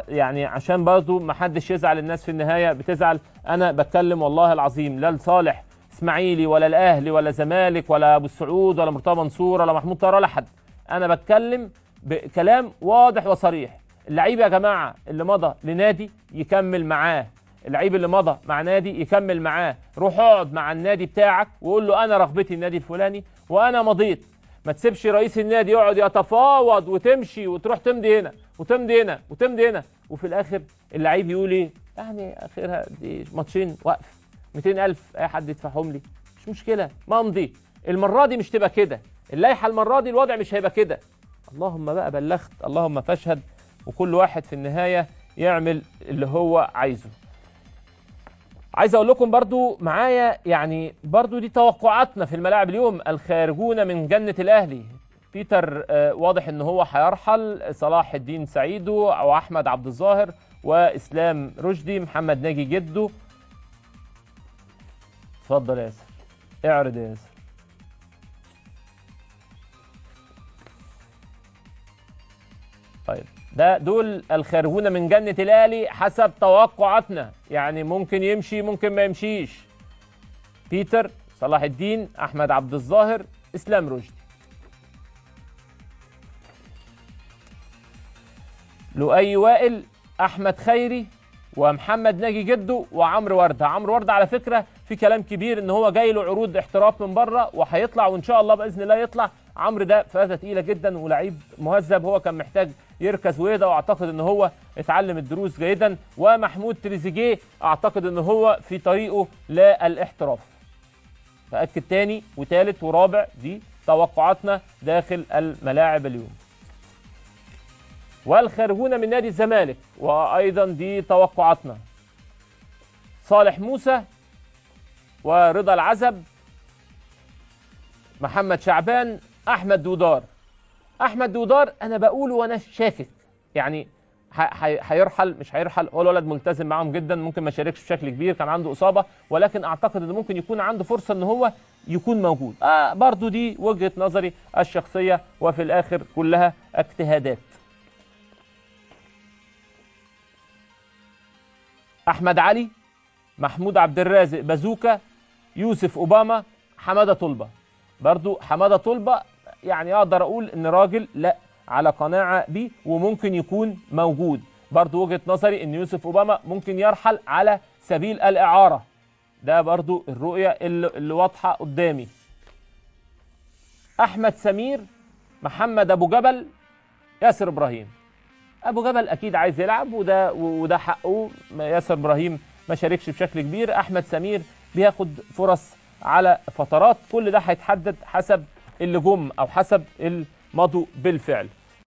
يعني عشان برضو ما حدش يزعل الناس في النهايه بتزعل انا بتكلم والله العظيم لا لصالح اسماعيلي ولا الاهلي ولا زمالك ولا ابو السعود ولا مرتضى منصور ولا محمود طاهر ولا حد انا بتكلم بكلام واضح وصريح اللعيب يا جماعه اللي مضى لنادي يكمل معاه اللعيب اللي مضى مع نادي يكمل معاه روح اقعد مع النادي بتاعك وقول له انا رغبتي النادي الفلاني وانا مضيت ما تسيبش رئيس النادي يقعد يتفاوض وتمشي وتروح تمضي هنا وتمضي هنا وتمضي هنا وفي الاخر اللعيب يقول ايه يعني اخرها دي ماتشين وقف 200000 اي حد يدفعهم لي مش مشكله ما امضي المره دي مش تبقى كده اللائحه المره دي الوضع مش هيبقى كده اللهم بقى بلغت اللهم فاشهد وكل واحد في النهايه يعمل اللي هو عايزه عايز اقول لكم برضو معايا يعني برضو دي توقعاتنا في الملاعب اليوم الخارجون من جنة الاهلي بيتر آه، واضح ان هو هيرحل صلاح الدين سعيدو او احمد عبد الظاهر واسلام رشدي محمد ناجي جدو اتفضل يا ياسر اعرض يا ياسر طيب ده دول الخارجون من جنة الأهلي حسب توقعاتنا يعني ممكن يمشي ممكن ما يمشيش بيتر صلاح الدين أحمد عبد الظاهر إسلام رشدي لؤي وائل أحمد خيري ومحمد ناجي جدو وعمرو ورده عمرو ورده على فكره في كلام كبير ان هو جاي له عروض احتراف من بره وهيطلع وان شاء الله باذن الله يطلع عمرو ده فازه تقيله جدا ولعيب مهذب هو كان محتاج يركز ويهدى واعتقد ان هو اتعلم الدروس جيدا ومحمود تريزيجيه اعتقد ان هو في طريقه للاحتراف فاكد تاني وتالت ورابع دي توقعاتنا داخل الملاعب اليوم والخارجون من نادي الزمالك وايضا دي توقعاتنا صالح موسى ورضا العزب محمد شعبان احمد دودار احمد دودار انا بقوله وانا شاكك يعني ح- ح- هيرحل مش هيرحل هو الولد ملتزم معاهم جدا ممكن ما يشاركش بشكل كبير كان عنده اصابه ولكن اعتقد ان ممكن يكون عنده فرصه ان هو يكون موجود آه برضو دي وجهه نظري الشخصيه وفي الاخر كلها اجتهادات احمد علي محمود عبد الرازق بازوكا يوسف اوباما حماده طلبه برضو حماده طلبه يعني اقدر اقول ان راجل لا على قناعه بيه وممكن يكون موجود برضو وجهه نظري ان يوسف اوباما ممكن يرحل على سبيل الاعاره ده برضو الرؤيه اللي, اللي واضحه قدامي احمد سمير محمد ابو جبل ياسر ابراهيم ابو جبل اكيد عايز يلعب وده وده حقه ياسر ابراهيم ما شاركش بشكل كبير احمد سمير بياخد فرص على فترات كل ده هيتحدد حسب اللي جم او حسب المضوا بالفعل